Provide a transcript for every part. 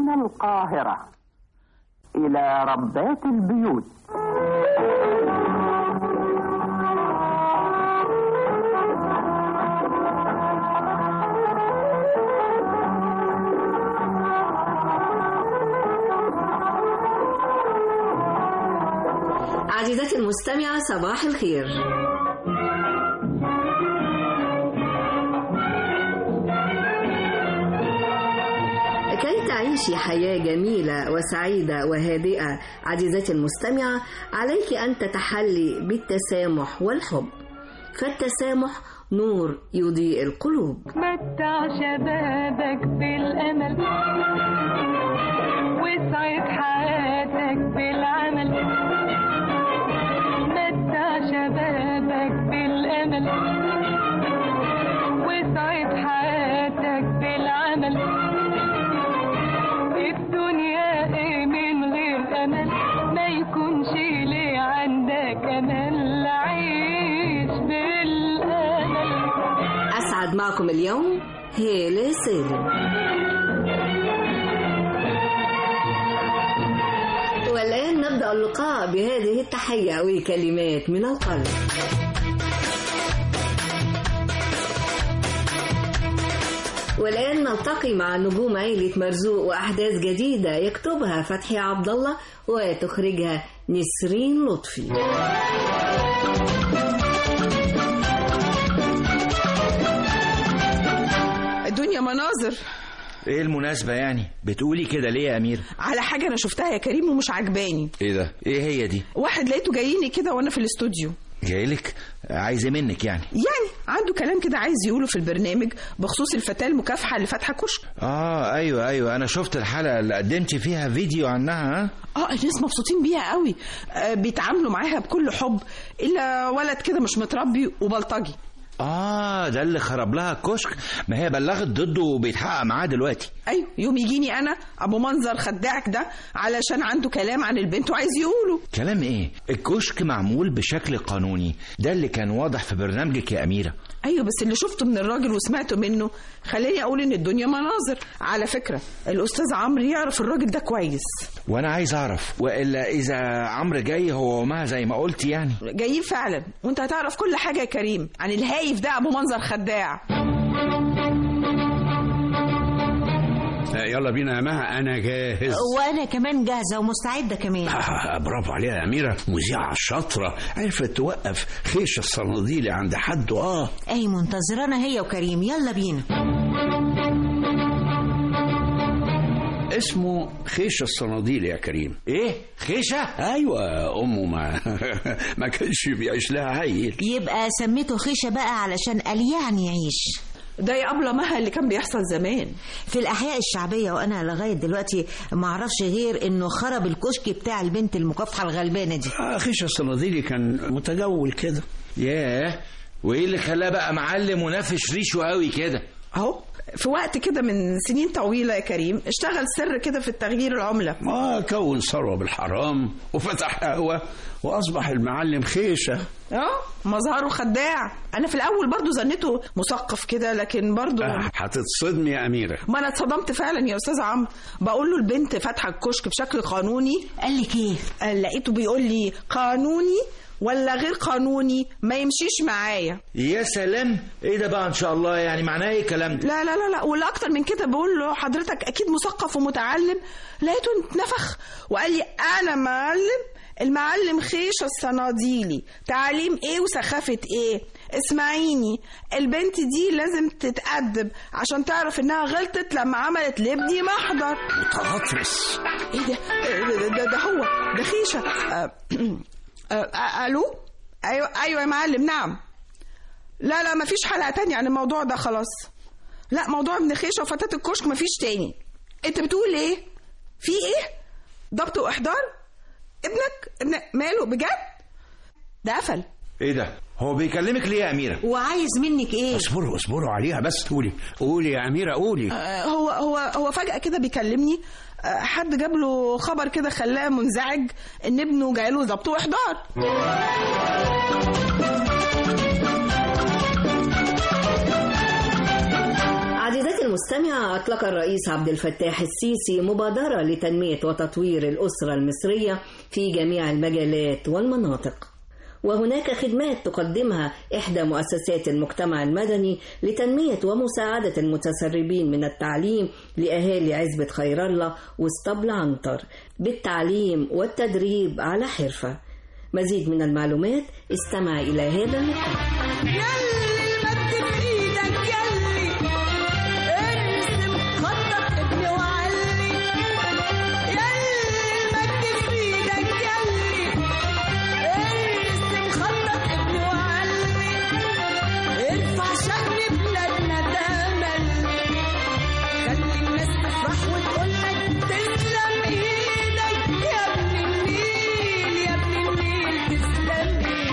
من القاهرة إلى ربات البيوت عزيزتي المستمعة صباح الخير كي تعيشي حياة جميلة وسعيدة وهادئة عزيزتي المستمعة عليك أن تتحلي بالتسامح والحب فالتسامح نور يضيء القلوب متع شبابك بالأمل واسعد حياتك بالعمل متع شبابك بالأمل واسعد حياتك بالعمل الدنيا ايه من غير أمل ما يكونش ليه عندك أمل عيش بالأمل أسعد معكم اليوم هيلة سالم والآن نبدأ اللقاء بهذه التحية وكلمات من القلب والآن نلتقي مع نجوم عيلة مرزوق وأحداث جديدة يكتبها فتحي عبد الله وتخرجها نسرين لطفي الدنيا مناظر ايه المناسبة يعني بتقولي كده ليه يا أمير على حاجة أنا شفتها يا كريم ومش عجباني ايه ده ايه هي دي واحد لقيته جاييني كده وأنا في الاستوديو جايلك عايزة منك يعني يعني عنده كلام كده عايز يقوله في البرنامج بخصوص الفتاة المكافحة اللي فاتحة كشك اه ايوه ايوه انا شفت الحلقة اللي قدمتي فيها فيديو عنها ها اه الناس مبسوطين بيها قوي آه بيتعاملوا معاها بكل حب إلا ولد كده مش متربي وبلطجي اه ده اللي خرب لها الكشك ما هي بلغت ضده وبيتحقق معاه دلوقتي ايوه يوم يجيني انا ابو منظر خداعك ده علشان عنده كلام عن البنت وعايز يقوله كلام ايه الكشك معمول بشكل قانوني ده اللي كان واضح في برنامجك يا أميرة ايوه بس اللي شفته من الراجل وسمعته منه خلاني اقول ان الدنيا مناظر على فكره الاستاذ عمرو يعرف الراجل ده كويس وانا عايز اعرف والا اذا عمرو جاي هو ومها زي ما قلت يعني جايين فعلا وانت هتعرف كل حاجه يا كريم عن الهايف ده ابو منظر خداع يلا بينا يا مها انا جاهز وانا كمان جاهزه ومستعده كمان آه، برافو عليها يا أميرة مذيعة شاطرة عرفت توقف خيش الصناديلي عند حد آه اي منتظرانا هي وكريم يلا بينا اسمه خيش الصناديلي يا كريم ايه خيشة أيوة أمه ما ما كانش بيعيش لها عيل يبقى سميته خيشه بقى علشان قال يعني يعيش ده يا ابله مها اللي كان بيحصل زمان في الاحياء الشعبيه وانا لغايه دلوقتي ما اعرفش غير انه خرب الكشك بتاع البنت المكافحه الغلبانه دي آه، خيش الصناديلي كان متجول كده ياه وايه اللي خلاه بقى معلم ونافش ريشه قوي كده اهو في وقت كده من سنين طويله يا كريم اشتغل سر كده في التغيير العمله ما كون ثروة بالحرام وفتح قهوة وأصبح المعلم خيشة اه مظهره خداع انا في الاول برضو ظنيته مثقف كده لكن برضو آه، هتتصدمي يا أميرة ما انا اتصدمت فعلا يا استاذ عمرو بقول له البنت فاتحه الكشك بشكل قانوني قال لك ايه آه، لقيته بيقول لي قانوني ولا غير قانوني ما يمشيش معايا يا سلام ايه ده بقى ان شاء الله يعني معناه ايه الكلام ده لا لا لا لا ولا اكتر من كده بقول له حضرتك اكيد مثقف ومتعلم لقيته اتنفخ وقال لي انا معلم المعلم خيش الصناديلي تعليم ايه وسخافة ايه اسمعيني البنت دي لازم تتأدب عشان تعرف انها غلطت لما عملت لابني محضر متغطرس ايه ده ده, ده, ده هو ده خيشة آه، آه، آه، الو ايوه ايوه يا معلم نعم لا لا مفيش حلقة تانية عن الموضوع ده خلاص لا موضوع ابن خيشة وفتاة الكشك مفيش تاني انت بتقول ايه في ايه ضبط واحضار ابنك ابن ماله بجد ده قفل ايه ده هو بيكلمك ليه يا أميرة وعايز منك ايه اصبروا اصبروا عليها بس قولي قولي يا أميرة قولي آه، هو هو هو فجأة كده بيكلمني آه، حد جاب له خبر كده خلاه منزعج ان ابنه جاي له ضبط واحضار عزيزتي المستمع أطلق الرئيس عبد الفتاح السيسي مبادرة لتنمية وتطوير الأسرة المصرية في جميع المجالات والمناطق وهناك خدمات تقدمها إحدى مؤسسات المجتمع المدني لتنمية ومساعدة المتسربين من التعليم لأهالي عزبة خير الله واسطبل عنتر بالتعليم والتدريب على حرفة مزيد من المعلومات استمع إلى هذا اللقاء يلي المد في ايدك يلي ارسم خطك ابني وعلي يلي المد في ايدك يلي ارسم خطك ابني وعلي ارفع شأن بلادنا تمل خلي الناس تفرح وتقول لك تسلم ايدك يا ابن النيل يا ابن النيل تسلم ايدك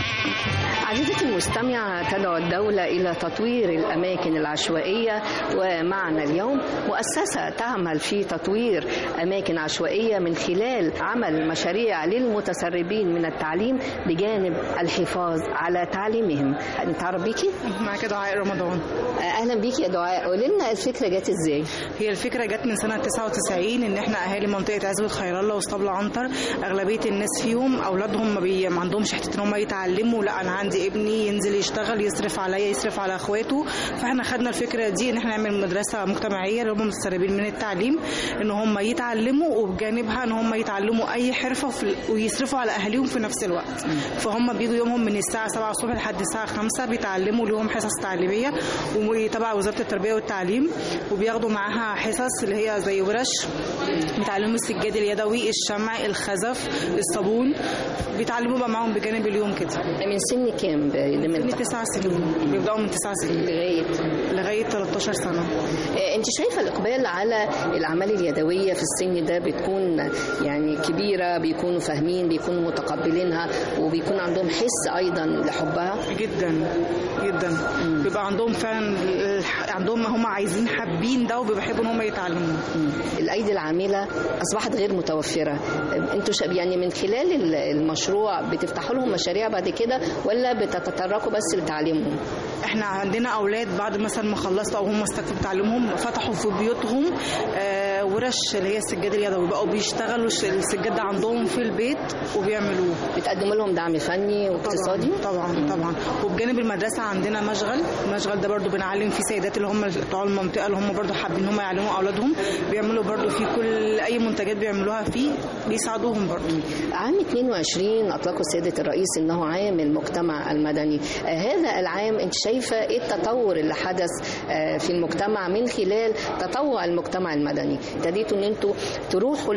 عزيزتي المستمع تدعو الدولة إلى تطوير الأماكن العشوائية ومعنا اليوم مؤسسة تعمل في تطوير أماكن عشوائية من خلال عمل مشاريع للمتسربين من التعليم بجانب الحفاظ على تعليمهم نتعرف بيكي؟ معاك دعاء رمضان أهلا بيكي يا دعاء قولي لنا الفكرة جت إزاي؟ هي الفكره جت من سنه 99 ان احنا اهالي منطقه عزبه خير الله واسطبل عنتر اغلبيه الناس فيهم اولادهم ما, بي... ما عندهمش حته ان هم يتعلموا لا انا عندي ابني ينزل يشتغل يصرف عليا يصرف على اخواته فاحنا خدنا الفكره دي ان احنا نعمل مدرسه مجتمعيه اللي هم متسربين من التعليم ان هم يتعلموا وبجانبها ان هم يتعلموا اي حرفه في... ويصرفوا على اهاليهم في نفس الوقت فهم بيجوا يومهم من الساعه 7 الصبح لحد الساعه 5 بيتعلموا لهم حصص تعليميه وتبع وزاره التربيه والتعليم وبياخدوا معاها حصص اللي هي زي ورش بيتعلموا السجاد اليدوي الشمع الخزف الصابون بيتعلموا بقى معاهم بجانب اليوم كده من سن كام من من تسع سنين بيبداوا من تسع سنين لغاية لغايه 13 سنه آه، انت شايفه الاقبال على الاعمال اليدويه في السن ده بتكون يعني كبيره بيكونوا فاهمين بيكونوا متقبلينها وبيكون عندهم حس ايضا لحبها جدا جدا بيبقى عندهم فعلا الح- عندهم هم عايزين حابين ده وبيحبوا ان هم يتعلموا الايدي العامله اصبحت غير متوفره آه، انتوا شا- يعني من خلال ال- المشروع بتفتحوا لهم مشاريع بعد كده ولا بتتطرقوا بس لتعليمهم احنا عندنا اولاد بعد مثلا ما خلصوا او هم استكفوا تعليمهم فتحوا في بيوتهم آه، ورش اللي هي السجاد اليدوي بقوا بيشتغلوا الش- السجاد ده عندهم في البيت وبيعملوه بتقدموا لهم دعم فني واقتصادي طبعا طبعا وبجانب المدرسه عندنا مشغل المشغل ده برضو بنعلم فيه سيدات اللي هم بتوع المنطقه اللي هم برضو حابين هم يعلموا اولادهم بيعملوا برضو فيه كل اي منتجات بيعملوها فيه بيساعدوهم برضو عام 22 اطلقوا سياده الرئيس انه عام المجتمع المدني آه، هذا العام انت شايفه ايه التطور اللي حدث آه، في المجتمع من خلال تطوع المجتمع المدني ابتديتوا ان انتوا تروحوا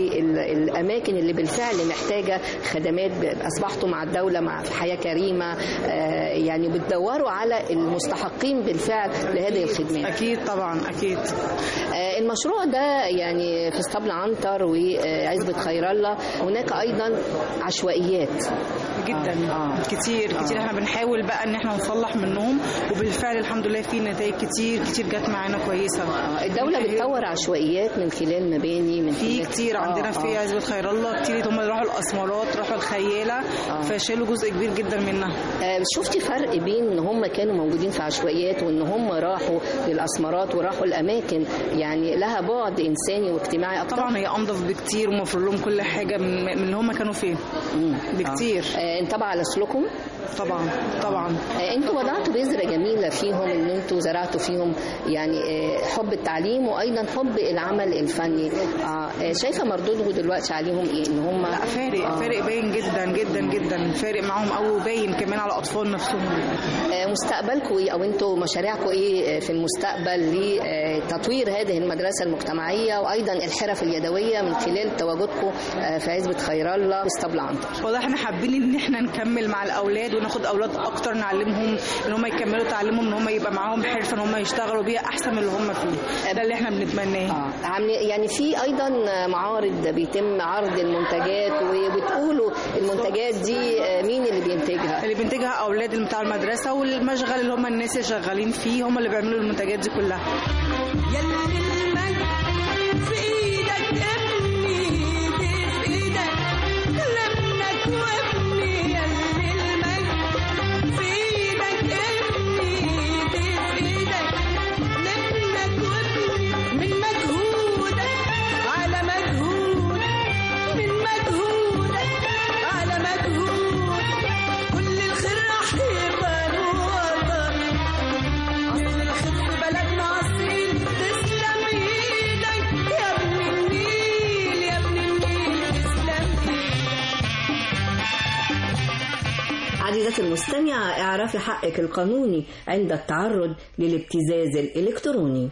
للاماكن اللي بالفعل محتاجه خدمات ب- اصبحتوا مع الدوله مع في حياه كريمه آه، يعني بتدوروا على المستحقين بالفعل لهذه الخدمات اكيد طبعا اكيد آه، المشروع ده يعني في اسطبل عنتر وعزبة خير الله هناك أيضا عشوائيات جدا آه. كتير كتير احنا بنحاول بقى ان احنا نصلح منهم وبالفعل الحمد لله في نتائج كتير كتير جت معانا كويسه الدولة بتطور عشوائيات من خلال مباني من في خلال- كتير آه، عندنا في آه. عزبة خير الله كتير هم اللي راحوا الاسمرات راحوا الخياله فشالوا جزء كبير جدا منها آه، شفتي فرق بين ان هم كانوا موجودين في عشوائيات وان هم راحوا للاسمرات وراحوا الاماكن يعني لها بعد انساني واجتماعي اكتر طبعا هي انضف بكتير ومفروض لهم كل حاجه من, من اللي هم كانوا فيه بكتير آه، انطبع على سلوكهم طبعا طبعا آه، انتوا وضعتوا بذره جميله فيهم ان انتوا زرعتوا فيهم يعني آه، حب التعليم وايضا حب العمل الفني آه، آه، شايفه مردوده دلوقتي عليهم ايه ان هم لا فارق آه. فارق باين جدا جدا جدا فارق معاهم قوي وباين كمان على اطفال نفسهم آه، مستقبلكم ايه او انتوا مشاريعكم ايه آه، في المستقبل لتطوير هذه المدرسه المجتمعيه وايضا الحرف اليدويه من خلال تواجدكم آه، في عزبه خير الله واسطبل عنتر والله احنا حابين ان احنا نكمل مع الاولاد وناخد اولاد اكتر نعلمهم ان هم يكملوا تعليمهم ان هم يبقى معاهم حرفه ان هم يشتغلوا بيها احسن من اللي هم فيه ده اللي احنا بنتمناه عامل- يعني في ايضا معارض بيتم عرض المنتجات وبتقولوا المنتجات دي آه، مين اللي بينتجها اللي بينتجها اولاد بتاع المدرسه والمشغل اللي هم الناس اللي شغالين فيه هم اللي بيعملوا المنتجات دي كلها يلي المجد في ايدك ابني ايدي في ايدك لابنك وابني يلي المجد في ايدك ابني ايدي في ايدك لابنك عزيزتي المستمعة اعرفي حقك القانوني عند التعرض للابتزاز الإلكتروني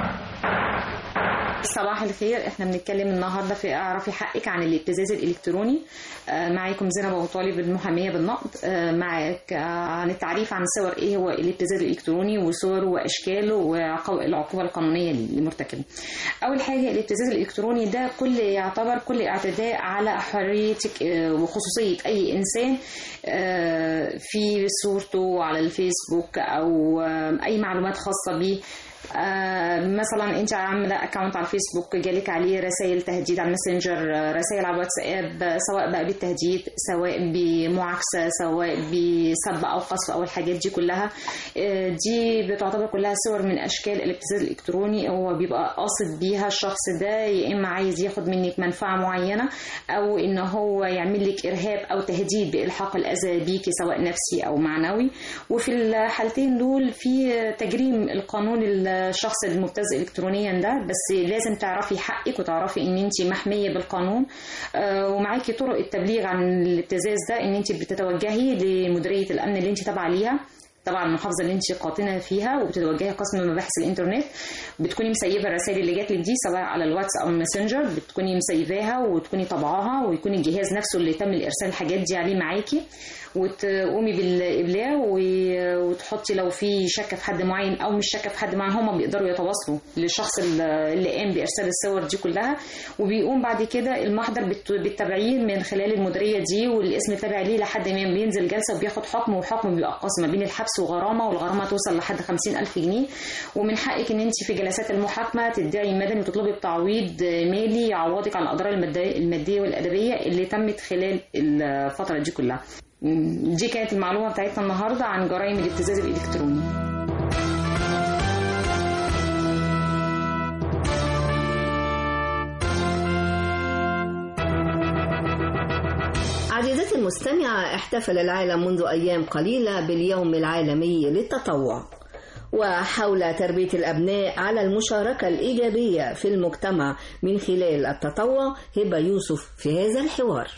صباح الخير احنا بنتكلم النهارده في اعرفي حقك عن الابتزاز الالكتروني آه، معاكم زينب ابو طالب المحاميه بالنقد آه، معاك آه، عن التعريف عن صور ايه هو الابتزاز الالكتروني وصوره واشكاله والعقوبه القانونيه لمرتكبه. اول حاجه الابتزاز الالكتروني ده كل يعتبر كل اعتداء على حريتك آه، وخصوصيه اي انسان آه، في صورته على الفيسبوك او آه، اي معلومات خاصه بيه آه، مثلا انت عامله اكونت على الفيسبوك جالك عليه رسائل تهديد على الماسنجر آه، رسائل على الواتساب آه، سواء بقى بالتهديد سواء بمعاكسه سواء بسب او قصف او الحاجات دي كلها آه، دي بتعتبر كلها صور من اشكال الابتزاز الالكتروني هو بيبقى قاصد بيها الشخص ده يا اما عايز ياخد منك منفعه معينه او ان هو يعمل لك ارهاب او تهديد بالحاق الاذى بيكي سواء نفسي او معنوي وفي الحالتين دول في تجريم القانون الشخص المبتز الكترونيا ده بس لازم تعرفي حقك وتعرفي ان انت محميه بالقانون آه، ومعاكي طرق التبليغ عن الابتزاز ده ان انت بتتوجهي لمديريه الامن اللي انت تابعه ليها طبعا المحافظه اللي انت قاطنه فيها وبتتوجهي قسم مباحث الانترنت بتكوني مسيبه الرسائل اللي جات لك دي سواء على الواتس او الماسنجر بتكوني مسيباها وتكوني طبعاها ويكون الجهاز نفسه اللي تم الارسال الحاجات دي عليه معاكي وتقومي بالابلاغ و- وتحطي لو في شك في حد معين او مش شك في حد معين هم بيقدروا يتواصلوا للشخص اللي اللي قام بارسال الصور دي كلها وبيقوم بعد كده المحضر بالت- بالتبعير من خلال المديريه دي والاسم تابع ليه لحد ما بينزل جلسه وبياخد حكم وحكم بيبقى قاسم ما بين الحبس وغرامه والغرامه توصل لحد 50000 جنيه ومن حقك ان انت في جلسات المحاكمه تدعي مدني وتطلبي بتعويض مالي يعوضك عن الاضرار الماديه الماديه والادبيه اللي تمت خلال الفتره دي كلها دي كانت المعلومه بتاعتنا النهارده عن جرائم الابتزاز الالكتروني عزيزتي المستمعة احتفل العالم منذ أيام قليلة باليوم العالمي للتطوع وحول تربية الأبناء على المشاركة الإيجابية في المجتمع من خلال التطوع هبة يوسف في هذا الحوار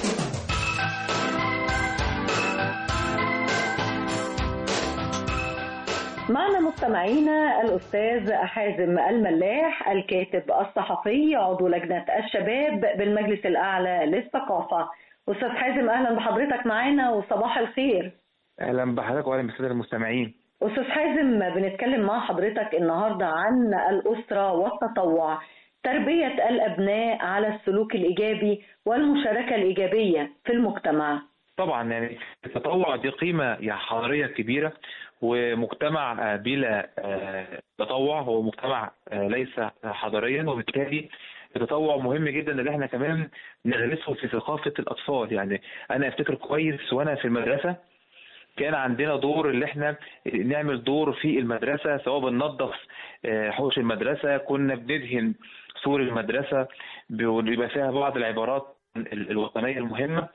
معنا مستمعينا الأستاذ حازم الملاح الكاتب الصحفي عضو لجنة الشباب بالمجلس الأعلى للثقافة أستاذ حازم أهلا بحضرتك معانا وصباح الخير اهلا بحضرتك وعلى بالساده المستمعين أستاذ حازم بنتكلم مع حضرتك النهاردة عن الأسرة والتطوع تربية الأبناء على السلوك الإيجابي والمشاركة الإيجابية في المجتمع طبعا يعني التطوع دي قيمه يعني حضاريه كبيره ومجتمع آه، بلا آه، تطوع هو مجتمع آه، ليس حضاريا وبالتالي التطوع مهم جدا ان احنا كمان نغرسه في ثقافه الاطفال يعني انا افتكر كويس وانا في المدرسه كان عندنا دور اللي احنا نعمل دور في المدرسة سواء بننظف آه، حوش المدرسة كنا بندهن سور المدرسة بيبقى فيها بعض العبارات ال- الوطنية المهمة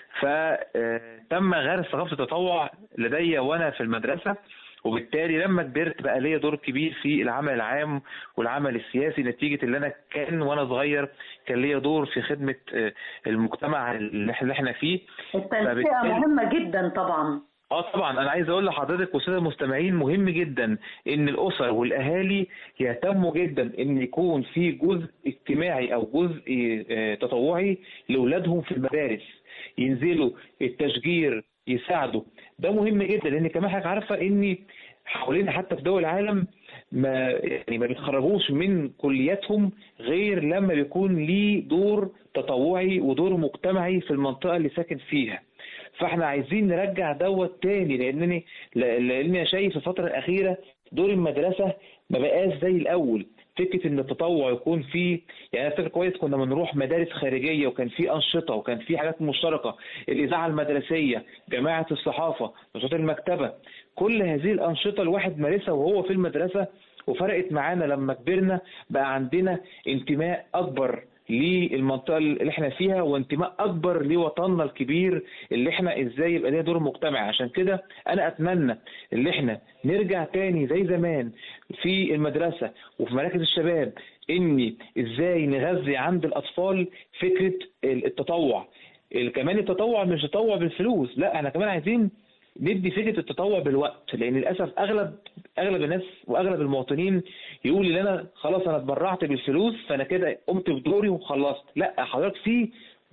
فتم غرس ثقافة التطوع لدي وانا في المدرسة وبالتالي لما كبرت بقى ليا دور كبير في العمل العام والعمل السياسي نتيجة اللي انا كان وانا صغير كان ليا دور في خدمة آه، المجتمع اللي احنا اللي احنا فيه التنسيق فبالتالي- مهمة جدا طبعا اه طبعا انا عايز اقول لحضرتك والساده المستمعين مهم جدا ان الاسر والاهالي يهتموا جدا ان يكون في جزء اجتماعي او جزء آه، تطوعي لاولادهم في المدارس ينزلوا التشجير يساعدوا ده مهم جدا لان كمان حضرتك عارفه ان حوالينا حتى في دول العالم ما يعني ما بيتخرجوش من كلياتهم غير لما بيكون ليه دور تطوعي ودور مجتمعي في المنطقه اللي ساكن فيها فاحنا عايزين نرجع دوت تاني لانني لاني شايف الفتره الاخيره دور المدرسه ما بقاش زي الاول فكره ان التطوع يكون فيه يعني انا فاكر كويس كنا بنروح مدارس خارجيه وكان في انشطه وكان في حاجات مشتركه الاذاعه المدرسيه جماعه الصحافه نشاط المكتبه كل هذه الانشطه الواحد مارسها وهو في المدرسه وفرقت معانا لما كبرنا بقى عندنا انتماء اكبر للمنطقه اللي احنا فيها وانتماء اكبر لوطننا الكبير اللي احنا ازاي يبقى ليها دور مجتمعي عشان كده انا اتمنى ان احنا نرجع تاني زي زمان في المدرسه وفي مراكز الشباب اني ازاي نغذي عند الاطفال فكره التطوع كمان التطوع مش تطوع بالفلوس لا احنا كمان عايزين ندي فكره التطوع بالوقت لان للاسف اغلب اغلب الناس واغلب المواطنين يقول لي انا خلاص انا اتبرعت بالفلوس فانا كده قمت بدوري وخلصت لا حضرتك في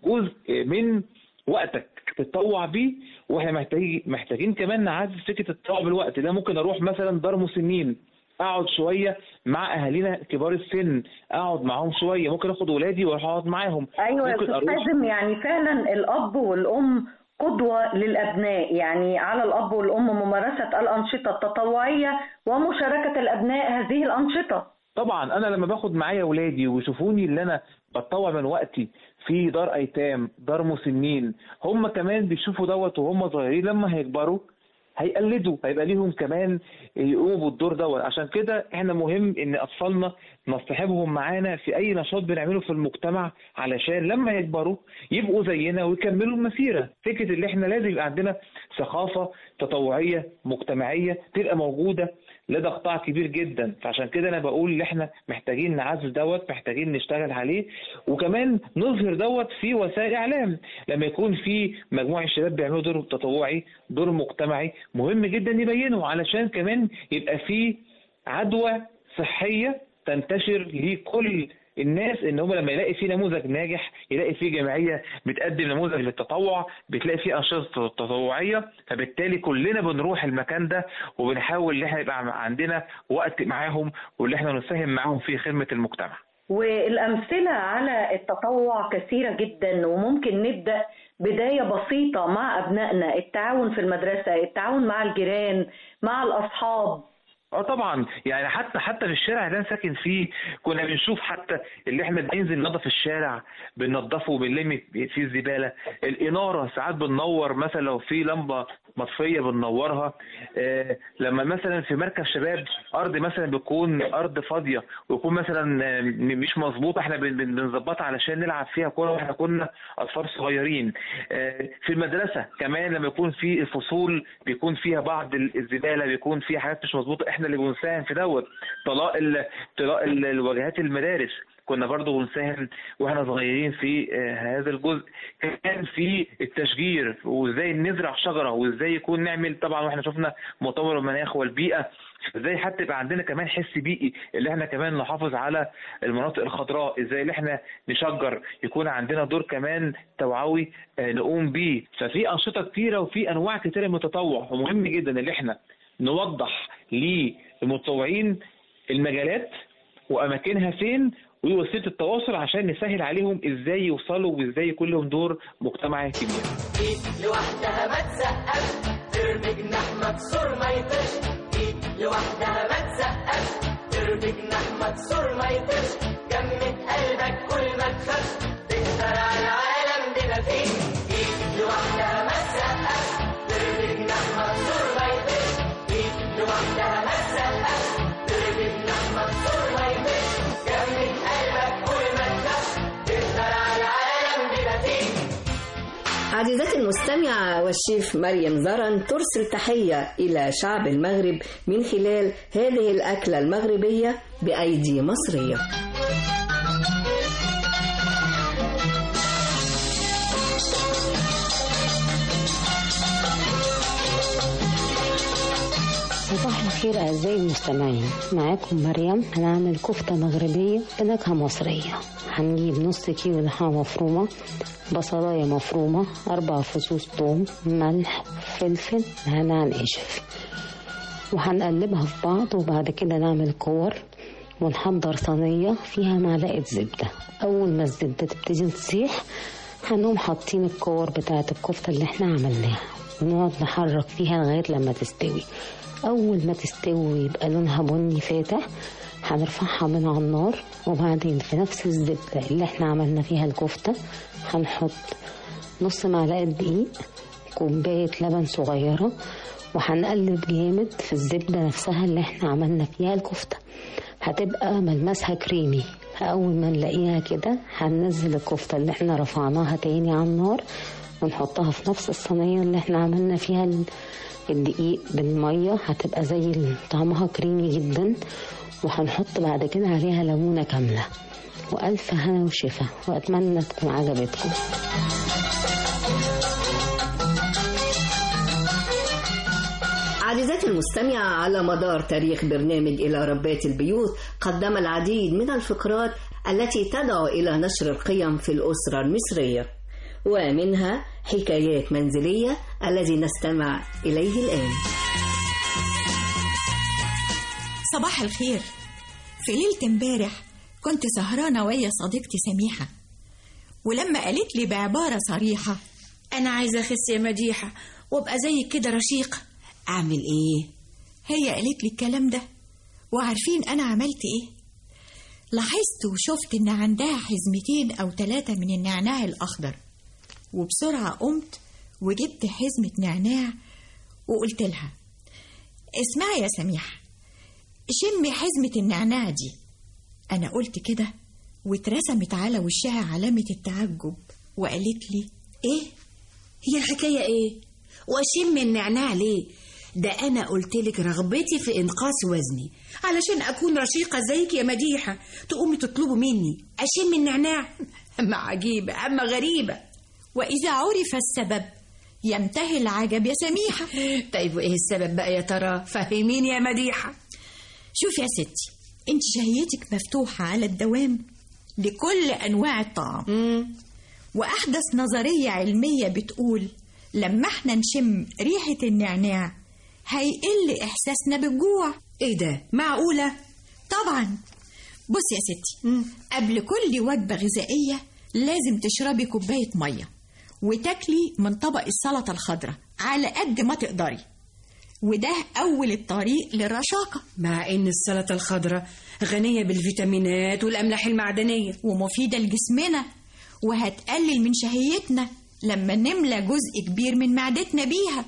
جزء من وقتك تتطوع بيه واحنا محتاجين محتاجين كمان نعزز فكره التطوع بالوقت ده ممكن اروح مثلا دار مسنين اقعد شويه مع اهالينا كبار السن اقعد معاهم شويه ممكن اخد ولادي واروح اقعد معاهم ايوه يا ممكن استاذ أروح- حازم يعني فعلا الاب والام قدوة للأبناء يعني على الأب والأم ممارسة الأنشطة التطوعية ومشاركة الأبناء هذه الأنشطة طبعا انا لما باخد معايا اولادي ويشوفوني اللي انا بتطوع من وقتي في دار ايتام دار مسنين هم كمان بيشوفوا دوت وهم صغيرين لما هيكبروا هيقلدوا هيبقى ليهم كمان يقوموا بالدور دوت عشان كده احنا مهم ان اطفالنا نصطحبهم معانا في اي نشاط بنعمله في المجتمع علشان لما يكبروا يبقوا زينا ويكملوا المسيره فكره اللي احنا لازم يبقى عندنا ثقافه تطوعيه مجتمعيه تبقى موجوده لدى قطاع كبير جدا فعشان كده انا بقول ان احنا محتاجين نعزز دوت محتاجين نشتغل عليه وكمان نظهر دوت في وسائل اعلام لما يكون في مجموعه شباب بيعملوا دور تطوعي دور مجتمعي مهم جدا يبينوا علشان كمان يبقى في عدوى صحيه تنتشر لكل الناس ان هم لما يلاقي في نموذج ناجح يلاقي في جمعيه بتقدم نموذج للتطوع بتلاقي في انشطه تطوعيه فبالتالي كلنا بنروح المكان ده وبنحاول ان احنا يبقى عندنا وقت معاهم واللي احنا نساهم معاهم في خدمه المجتمع والأمثلة على التطوع كثيرة جدا وممكن نبدأ بداية بسيطة مع أبنائنا التعاون في المدرسة التعاون مع الجيران مع الأصحاب اه طبعا يعني حتى حتى في الشارع اللي انا ساكن فيه كنا بنشوف حتى اللي احنا بننزل ننظف الشارع بننظفه وبنلم فيه الزباله الاناره ساعات بننور مثلا لو في لمبه مطفيه بننورها آه لما مثلا في مركز شباب ارض مثلا بتكون ارض فاضيه ويكون مثلا آه، م- مش مظبوطه احنا بن- بن- بنظبطها علشان نلعب فيها كوره واحنا كنا اطفال صغيرين آه، في المدرسه كمان لما يكون في الفصول بيكون فيها بعض ال- الزباله بيكون فيها حاجات مش مظبوطه احنا اللي بنساهم في دوت طلاق ال- طلاق ال- الواجهات المدارس كنا برضو بنساهم واحنا صغيرين في آه، هذا الجزء كمان في التشجير وازاي نزرع شجره وازاي يكون نعمل طبعا واحنا شفنا مؤتمر المناخ والبيئه ازاي حتى يبقى عندنا كمان حس بيئي اللي احنا كمان نحافظ على المناطق الخضراء ازاي اللي احنا نشجر يكون عندنا دور كمان توعوي آه، نقوم بيه ففي انشطه كتيره وفي انواع كتيره من التطوع ومهم جدا اللي احنا نوضح للمتطوعين المجالات واماكنها فين ووسيله التواصل عشان نسهل عليهم ازاي يوصلوا وازاي يكون لهم دور مجتمعي كبير ايد لوحدها ما تسقف ترمي جناح مكسور ما يطيرش ايد لوحدها ما تسقف ترمي جناح مكسور ما يطيرش جمد قلبك كل ما تخاف تقدر على العالم بما فيه ايد لوحدها ما تسقف ترمي جناح مكسور ما يطيرش ايد لوحدها ما تسقف ترمي جناح مكسور ما يطيرش جمد قلبك كل ما تخاف تقدر على العالم بما فيه عزيزتي المستمعة والشيف مريم زرن ترسل تحية إلى شعب المغرب من خلال هذه الأكلة المغربية بأيدي مصرية صباح الخير أعزائي المستمعين معاكم مريم هنعمل كفتة مغربية بنكهة مصرية هنجيب نص كيلو لحمة مفرومة بصلاية مفرومة أربع فصوص ثوم ملح فلفل نعناع ناشف وهنقلبها في بعض وبعد كده نعمل كور ونحضر صينية فيها معلقة زبدة أول ما الزبدة تبتدي تسيح هنقوم حاطين الكور بتاعة الكفتة اللي احنا عملناها ونقعد نحرك فيها لغاية لما تستوي أول ما تستوي ويبقى لونها بني فاتح هنرفعها من على النار وبعدين في نفس الزبدة اللي احنا عملنا فيها الكفتة هنحط نص معلقة دقيق كوباية لبن صغيرة وهنقلب جامد في الزبدة نفسها اللي احنا عملنا فيها الكفتة هتبقى ملمسها كريمي أول ما نلاقيها كده هننزل الكفتة اللي احنا رفعناها تاني على النار ونحطها في نفس الصينية اللي احنا عملنا فيها ال- الدقيق بالمية هتبقى زي ال- طعمها كريمي جدا وهنحط بعد كده عليها ليمونة كاملة وألف هنا وشفا وأتمنى تكون عجبتكم عزيزاتي المستمعة على مدار تاريخ برنامج إلى ربات البيوت قدم العديد من الفقرات التي تدعو إلى نشر القيم في الأسرة المصرية ومنها حكايات منزلية الذي نستمع إليه الآن صباح الخير في ليلة امبارح كنت سهرانة ويا صديقتي سميحة ولما قالت لي بعبارة صريحة أنا عايزة أخس يا مديحة وأبقى زيك كده رشيقة أعمل إيه؟ هي قالت لي الكلام ده وعارفين أنا عملت إيه؟ لاحظت وشفت إن عندها حزمتين أو ثلاثة من النعناع الأخضر وبسرعة قمت وجبت حزمة نعناع وقلت لها اسمعي يا سميحة شمي حزمة النعناع دي أنا قلت كده واترسمت على وشها علامة التعجب وقالت لي إيه؟ هي الحكاية إيه؟ وأشم النعناع ليه؟ ده أنا قلتلك رغبتي في إنقاص وزني علشان أكون رشيقة زيك يا مديحة تقومي تطلبوا مني أشم النعناع أما عجيبة أما غريبة وإذا عرف السبب ينتهي العجب يا سميحة طيب وإيه السبب بقى يا ترى؟ فهميني يا مديحة شوف يا ستي انت شهيتك مفتوحة على الدوام لكل أنواع الطعام مم. وأحدث نظرية علمية بتقول لما احنا نشم ريحة النعناع هيقل إحساسنا بالجوع إيه ده؟ معقولة؟ طبعا بص يا ستي مم. قبل كل وجبة غذائية لازم تشربي كوباية مية وتاكلي من طبق السلطة الخضراء على قد ما تقدري وده أول الطريق للرشاقة مع إن السلطة الخضراء غنية بالفيتامينات والأملاح المعدنية ومفيدة لجسمنا وهتقلل من شهيتنا لما نملى جزء كبير من معدتنا بيها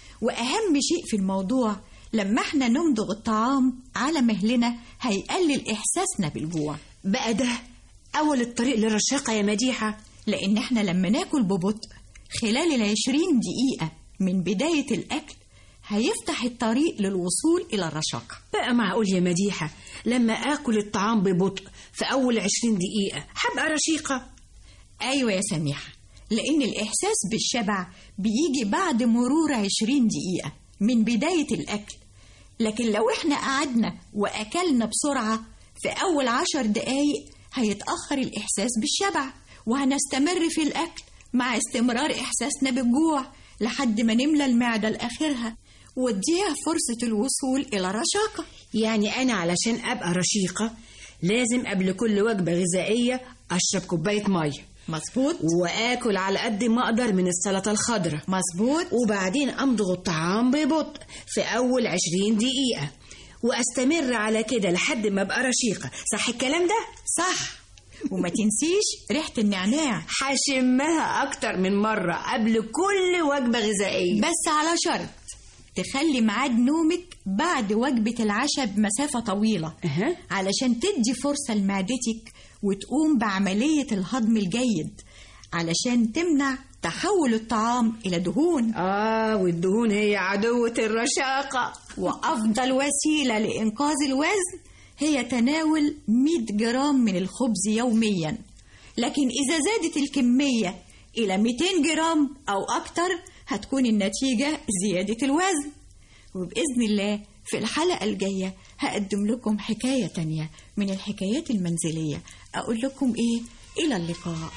وأهم شيء في الموضوع لما احنا نمضغ الطعام على مهلنا هيقلل إحساسنا بالجوع بقى ده أول الطريق للرشاقة يا مديحة لأن احنا لما ناكل ببطء خلال العشرين دقيقة من بداية الأكل هيفتح الطريق للوصول إلى الرشاقة بقى معقول يا مديحة لما آكل الطعام ببطء في أول عشرين دقيقة هبقى رشيقة أيوة يا سميحة لأن الإحساس بالشبع بيجي بعد مرور عشرين دقيقة من بداية الأكل لكن لو إحنا قعدنا وأكلنا بسرعة في أول عشر دقايق هيتأخر الإحساس بالشبع وهنستمر في الأكل مع استمرار إحساسنا بالجوع لحد ما نملى المعدة لآخرها وتضيع فرصة الوصول إلى الرشاقة يعني أنا علشان أبقى رشيقة لازم قبل كل وجبة غذائية أشرب كوباية مية مظبوط واكل على قد ما اقدر من السلطه الخضراء مظبوط وبعدين امضغ الطعام ببطء في اول عشرين دقيقه واستمر على كده لحد ما ابقى رشيقه صح الكلام ده صح وما تنسيش ريحه النعناع هشمها اكتر من مره قبل كل وجبه غذائيه بس على شرط تخلي ميعاد نومك بعد وجبة العشاء بمسافة طويلة أه. علشان تدي فرصة لمعدتك وتقوم بعملية الهضم الجيد علشان تمنع تحول الطعام إلى دهون آه والدهون هي عدوة الرشاقة وأفضل وسيلة لإنقاذ الوزن هي تناول 100 جرام من الخبز يوميا لكن إذا زادت الكمية إلى 200 جرام أو أكتر هتكون النتيجة زيادة الوزن وبإذن الله في الحلقة الجاية هقدم لكم حكاية تانية من الحكايات المنزلية أقول لكم إيه إلى اللقاء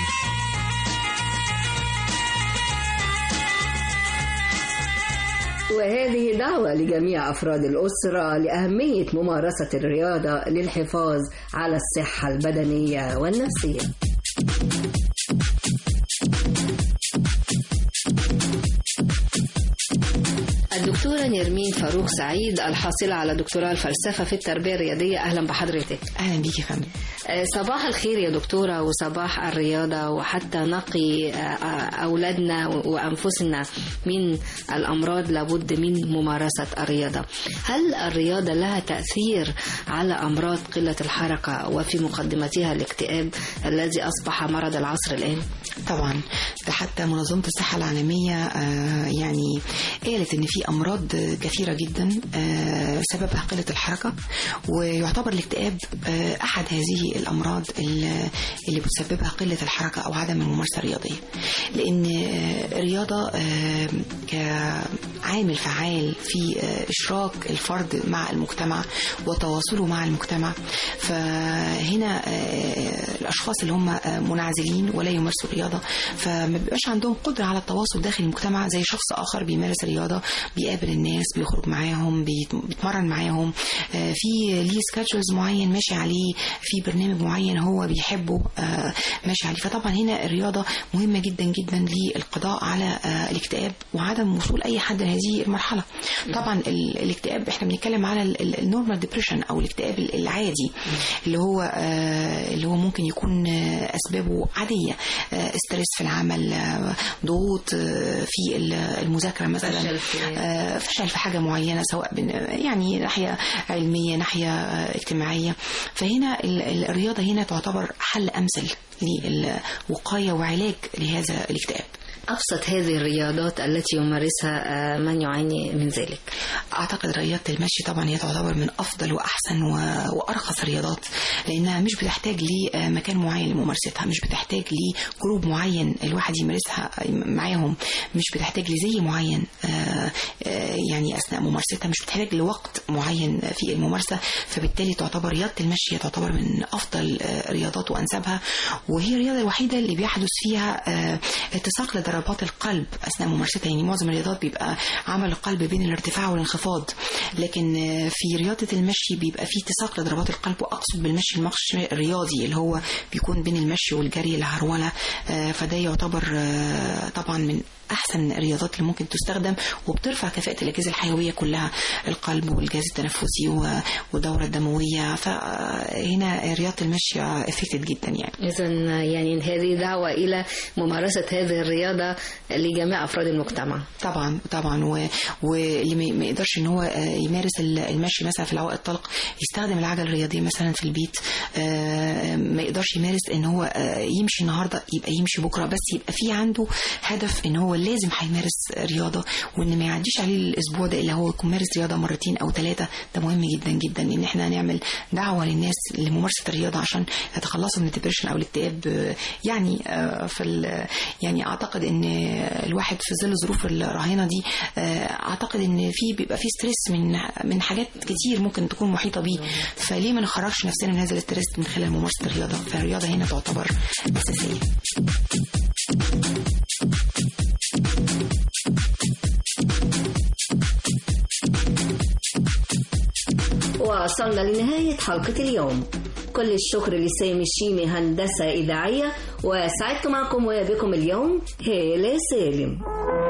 وهذه دعوة لجميع أفراد الأسرة لأهمية ممارسة الرياضة للحفاظ على الصحة البدنية والنفسية الدكتورة نرمين فاروق سعيد الحاصلة على دكتوراه الفلسفة في التربية الرياضية أهلا بحضرتك أهلا بيكي يا فندم صباح الخير يا دكتورة وصباح الرياضة وحتى نقي أولادنا وأنفسنا من الأمراض لابد من ممارسة الرياضة هل الرياضة لها تأثير على أمراض قلة الحركة وفي مقدمتها الاكتئاب الذي أصبح مرض العصر الآن؟ طبعا ده حتى منظمة الصحة العالمية آه، يعني قالت ان في امراض كثيرة جدا آه، سببها قلة الحركة ويعتبر الاكتئاب آه، احد هذه الامراض اللي اللي بتسببها قلة الحركة او عدم الممارسة الرياضية لان آه، الرياضة آه، كعامل فعال في آه، اشراك الفرد مع المجتمع وتواصله مع المجتمع فهنا آه، الاشخاص اللي هم آه، منعزلين ولا يمارسوا الرياضه فما بيبقاش عندهم قدره على التواصل داخل المجتمع زي شخص اخر بيمارس الرياضه بيقابل الناس بيخرج معاهم بيت- بيتمرن معاهم آه، في ليه سكادجولز معين ماشي عليه في برنامج معين هو بيحبه آه، ماشي عليه فطبعا هنا الرياضه مهمه جدا جدا للقضاء على آه، الاكتئاب وعدم وصول اي حد لهذه المرحله طبعا ال- الاكتئاب احنا بنتكلم على النورمال ديبريشن او الاكتئاب ال- العادي اللي هو آه، اللي هو ممكن يكون آه، اسبابه عاديه آه، ستريس في العمل آه، ضغوط آه، في ال- المذاكره مثلا فشل في- آه، فشل في حاجه معينه سواء بن- يعني ناحيه علميه ناحيه آه، اجتماعيه فهنا ال- ال- الرياضه هنا تعتبر حل امثل للوقايه وعلاج لهذا الاكتئاب أبسط هذه الرياضات التي يمارسها آه، من يعاني من ذلك اعتقد رياضه المشي طبعا هي تعتبر من افضل واحسن و- وارخص الرياضات لانها مش بتحتاج لمكان معين لممارستها مش بتحتاج لجروب معين الواحد يمارسها معاهم مش بتحتاج لزي معين آه، آه، يعني اثناء ممارستها مش بتحتاج لوقت معين في الممارسه فبالتالي تعتبر رياضه المشي هي تعتبر من افضل آه، الرياضات وانسبها وهي الرياضه الوحيده اللي بيحدث فيها آه، اتساق لضربات القلب اثناء ممارستها يعني معظم الرياضات بيبقى عمل القلب بين الارتفاع والانخفاض لكن آه، في رياضه المشي بيبقى في اتساق لضربات القلب واقصد بالمشي المشي الرياضي اللي هو بيكون بين المشي والجري الهرولة آه، فده يعتبر آه، طبعا من احسن الرياضات اللي ممكن تستخدم وبترفع كفاءه الاجهزه الحيويه كلها القلب والجهاز التنفسي و- والدوره الدمويه فهنا رياضه المشي افكتد جدا يعني إذا يعني هذه دعوة إلى ممارسة هذه الرياضة لجميع أفراد المجتمع طبعا طبعا و... واللي ما- ما يقدرش ان هو آه، يمارس ال- المشي مثلا في العوائق الطلق يستخدم العجله الرياضيه مثلا في البيت آه، ما يقدرش يمارس ان هو آه، يمشي النهارده يبقى يمشي بكره بس يبقى في عنده هدف ان هو لازم هيمارس رياضه وان ما يعديش عليه الاسبوع ده الا هو يكون مارس رياضه مرتين او ثلاثه ده مهم جدا جدا ان احنا نعمل دعوه للناس لممارسه الرياضه عشان يتخلصوا من الدبريشن او الاكتئاب آه، يعني آه، في ال- يعني اعتقد ان الواحد في ظل الظروف الراهنه دي آه، اعتقد ان في بيبقى في ستريس من من حاجات كتير ممكن تكون محيطه بيه فليه ما نخرجش نفسنا من هذا الاستريس من خلال ممارسه الرياضه فالرياضه هنا تعتبر اساسيه وصلنا لنهاية حلقة اليوم كل الشكر لسامي الشيمي هندسة إذاعية وسعدت معكم وبكم اليوم هالة سالم